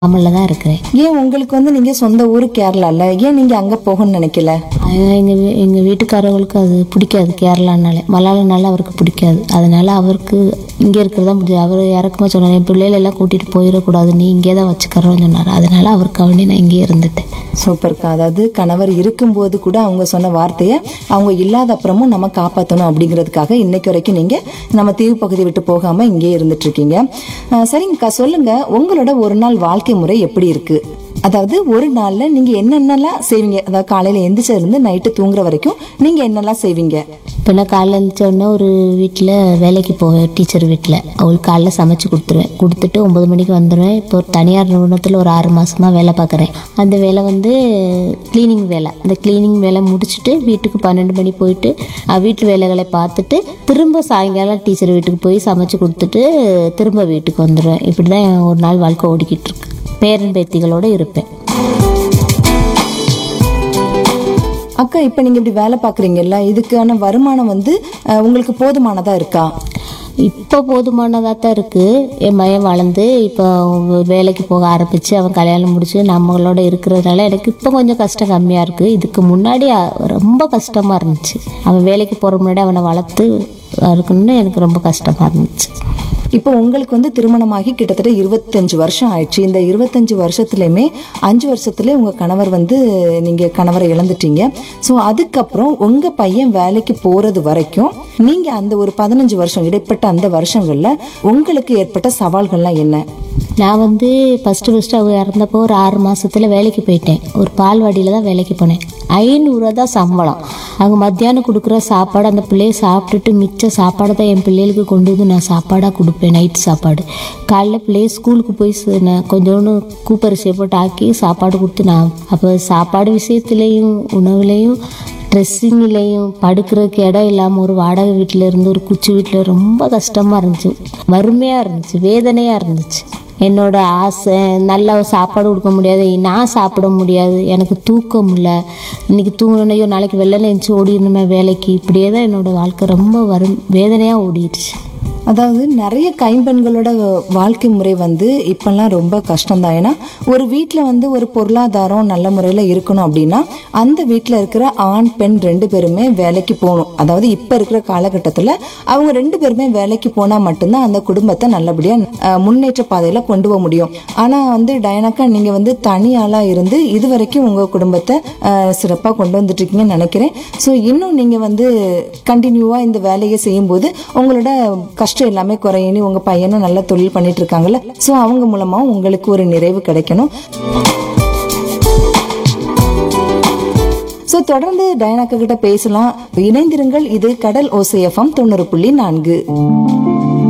அமலில் தான் இருக்கிறேன் ஏன் உங்களுக்கு வந்து நீங்க சொந்த ஊர் கேரளால ஏன் நீங்க அங்க போகணும்னு நினைக்கல எங்கள் வீ எங்கள் வீட்டுக்காரவங்களுக்கு அது பிடிக்காது கேரளானாலே மலையாளனால அவருக்கு பிடிக்காது அதனால அவருக்கு இங்கே இருக்கிறது தான் பிடிச்சது அவர் இறக்குமா சொன்னார் என் பிள்ளைகள் எல்லாம் கூட்டிகிட்டு போயிடக்கூடாது நீ இங்கே தான் வச்சுக்கிறோன்னு சொன்னார் அதனால அவருக்கு அவனே நான் இங்கேயே இருந்துட்டேன் சூப்பர்க்கா அதாவது கணவர் இருக்கும்போது கூட அவங்க சொன்ன வார்த்தையை அவங்க இல்லாத அப்புறமும் நம்ம காப்பாற்றணும் அப்படிங்கிறதுக்காக இன்னைக்கு வரைக்கும் நீங்க நம்ம தீவு பகுதி விட்டு போகாம இங்கேயே இருந்துட்டு இருக்கீங்க அஹ் சரிங்கக்கா சொல்லுங்க உங்களோட ஒரு நாள் வாழ்க்கை முறை எப்படி இருக்கு அதாவது ஒரு நாள்ல நீங்க என்னென்னலாம் செய்வீங்க அதாவது காலையில எந்திரிச்சதுல இருந்து நைட்டு தூங்குற வரைக்கும் நீங்க என்னெல்லாம் செய்வீங்க இப்போ நான் காலைல எழுந்திரிச்ச உடனே ஒரு வீட்டில் வேலைக்கு போவேன் டீச்சர் வீட்டில் அவளுக்கு காலைல சமைச்சு கொடுத்துருவேன் கொடுத்துட்டு ஒம்பது மணிக்கு வந்துடுவேன் இப்போ ஒரு தனியார் நிறுவனத்தில் ஒரு ஆறு மாதமாக வேலை பார்க்குறேன் அந்த வேலை வந்து க்ளீனிங் வேலை அந்த க்ளீனிங் வேலை முடிச்சுட்டு வீட்டுக்கு பன்னெண்டு மணி போயிட்டு அஹ், வீட்டு வேலைகளை பார்த்துட்டு திரும்ப சாயங்காலம் டீச்சர் வீட்டுக்கு போய் சமைச்சு கொடுத்துட்டு திரும்ப வீட்டுக்கு வந்துடுவேன் இப்படி தான் என் ஒரு நாள் வாழ்க்கை ஓடிக்கிட்டு இருக்கு பேரன் பேத்திகளோடு இருப்பேன் அக்கா இப்ப நீங்க இப்படி வேலை பாக்குறீங்கல்ல இதுக்கான வருமானம் வந்து அஹ், உங்களுக்கு போதுமானதா இருக்கா இப்போ போதுமானதாக தான் இருக்குது என் மகன் வளர்ந்து இப்போ வேலைக்கு போக ஆரம்பித்து அவன் கல்யாணம் முடிச்சு நம்மளோட இருக்கிறதுனால எனக்கு இப்போ கொஞ்சம் கஷ்டம் கம்மியாக இருக்குது இதுக்கு முன்னாடி அ- ரொம்ப கஷ்டமாக இருந்துச்சு அவன் வேலைக்கு போகிற முன்னாடி அவனை வளர்த்து இருக்கணும்னு எனக்கு ரொம்ப கஷ்டமாக இருந்துச்சு இப்போ உங்களுக்கு வந்து திருமணமாகி கிட்டத்தட்ட இருபத்தஞ்சு வருஷம் ஆயிடுச்சு இந்த இருபத்தஞ்சு வருஷத்துலயுமே அஞ்சு வருஷத்துல உங்க கணவர் வந்து நீங்க கணவரை இழந்துட்டீங்க ஸோ அதுக்கப்புறம் உங்க பையன் வேலைக்கு போறது வரைக்கும் நீங்க அந்த ஒரு பதினஞ்சு வருஷம் இடைப்பட்ட அந்த வருஷங்கள்ல உங்களுக்கு ஏற்பட்ட சவால்கள்லாம் என்ன நான் வந்து ஃபஸ்ட்டு ஃபஸ்ட்டு அவங்க இறந்தப்போ ஒரு ஆறு மாசத்துல வேலைக்கு போயிட்டேன் ஒரு பால்வாடியில் தான் வேலைக்கு போனேன் ஐநூறுரூவா தான் சம்பளம் அவங்க மத்தியானம் கொடுக்குற சாப்பாடு அந்த பிள்ளைய சாப்பிட்டுட்டு மிச்ச சாப்பாடை தான் என் பிள்ளைகளுக்கு கொண்டு வந்து நான் சாப்பாடாக கொடுப்பேன் நைட்டு சாப்பாடு காலைல பிள்ளைய ஸ்கூலுக்கு போய் ச- நான் கொஞ்சோண்டு கூப்பரிசியை போட்டு ஆக்கி சாப்பாடு கொடுத்து நான் அப்போ சாப்பாடு விஷயத்துலேயும் உணவுலேயும் ட்ரெஸ்ஸிங்லேயும் படுக்கிறதுக்கு இடம் இல்லாமல் ஒரு வாடகை வீட்டில் இருந்து ஒரு குச்சி வீட்டில் ரொம்ப கஷ்டமாக இருந்துச்சு வறுமையாக இருந்துச்சு வேதனையாக இருந்துச்சு என்னோட ஆசை நல்ல சாப்பாடு கொடுக்க முடியாது நான் சாப்பிட முடியாது எனக்கு தூக்கம் இல்லை இன்னைக்கு தூங்கணையோ நாளைக்கு வெள்ளனை எழுந்துச்சு ஓடிடணுமே வேலைக்கு இப்படியே தான் என்னோட வாழ்க்கை ரொம்ப வரும் வேதனையாக ஓடிடுச்சு அதாவது நிறைய கைம்பெண்களோட வாழ்க்கை முறை வந்து இப்பெல்லாம் ரொம்ப கஷ்டம்தான் ஏன்னா ஒரு வீட்டில் வந்து ஒரு பொருளாதாரம் நல்ல முறையில் இருக்கணும் அப்படின்னா அந்த வீட்டில் இருக்கிற ஆண் பெண் ரெண்டு பேருமே வேலைக்கு போகணும் அதாவது இப்போ இருக்கிற காலகட்டத்தில் அவங்க ரெண்டு பேருமே வேலைக்கு போனால் மட்டும்தான் அந்த குடும்பத்தை நல்லபடியாக முன்னேற்ற பாதையில் கொண்டு போக முடியும் ஆனால் வந்து டயனாக்கா நீங்கள் வந்து தனி ஆளாக இருந்து இது வரைக்கும் உங்கள் குடும்பத்தை சிறப்பாக கொண்டு வந்துட்டு இருக்கீங்கன்னு நினைக்கிறேன் ஸோ இன்னும் நீங்கள் வந்து கண்டினியூவாக இந்த வேலையை செய்யும்போது உங்களோட கஷ்டம் எல்லாமே குறையணும் உங்கள் பையனும் நல்ல தொழில் பண்ணிட்டு இருக்காங்கல்ல ஸோ அவங்க மூலமாக உங்களுக்கு ஒரு நிறைவு கிடைக்கணும் ஸோ தொடர்ந்து டயனாக்கா கிட்ட பேசலாம் இணைந்திருங்கள் இது கடல் ஓசைஎஃப்எம் தொண்ணூறு புள்ளி நான்கு